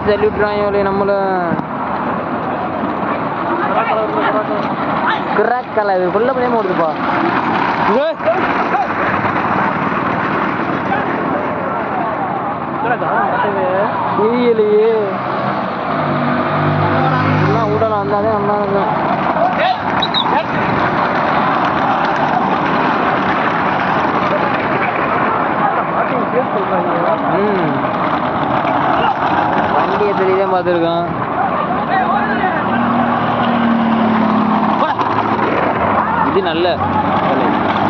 அடிச்சு தள்ளி விட்டுறாங்க நம்மளும் கிராக் கலை இது கொல்ல பண்ணியாம ஓடுதுப்பா தெரியலையே எல்லாம் விடலாம் வந்தாலே நல்லா இருக்கும் ம் வண்டியை தெரியுதான் பார்த்துருக்கான் இது நல்ல வேலை.